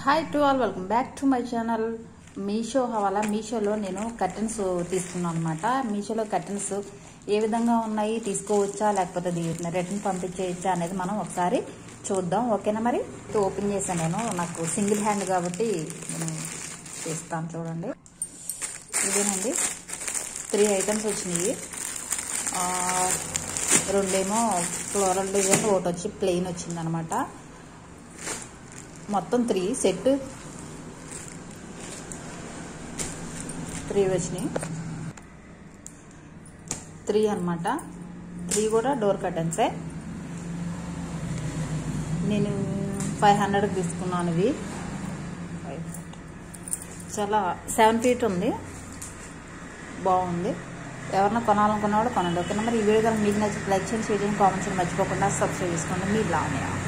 hi to all welcome back to my channel Meesho హవాలా మీషోలో నేను కర్టన్స్ తీసుకున్నాను అనమాట మీషోలో కర్టన్స్ ఏ విధంగా ఉన్నాయి తీసుకోవచ్చా లేకపోతే రిటర్న్ పంపించేయచ్చా అనేది మనం ఒకసారి చూద్దాం ఓకేనా మరి ఓపెన్ చేశాను నేను నాకు సింగిల్ హ్యాండ్ కాబట్టి నేను చేస్తాను చూడండి ఇదేనండి త్రీ ఐటమ్స్ వచ్చినాయి ఆ, రెండేమో ఫ్లోరల్ డిజైన్ ఒకటి వచ్చి ప్లెయిన్ వచ్చిందనమాట మొత్తం త్రీ సెట్ త్రీ వచ్చినాయి త్రీ అనమాట త్రీ కూడా డోర్ కర్టన్సే నేను ఫైవ్ హండ్రెడ్కి తీసుకున్నాను ఇవి చాలా సెవెన్ ఫీట్ ఉంది బాగుంది ఎవరన్నా కొనాలనుకున్న వాళ్ళు కొనండి ఓకేనా మరి ఈ వీడియో కనుక మీకు నచ్చి లైక్ చేయండి షేర్ చేయండి కామెంట్స్ మర్చిపోకుండా సబ్స్క్రైబ్ చేసుకోండి మీ లావణ్య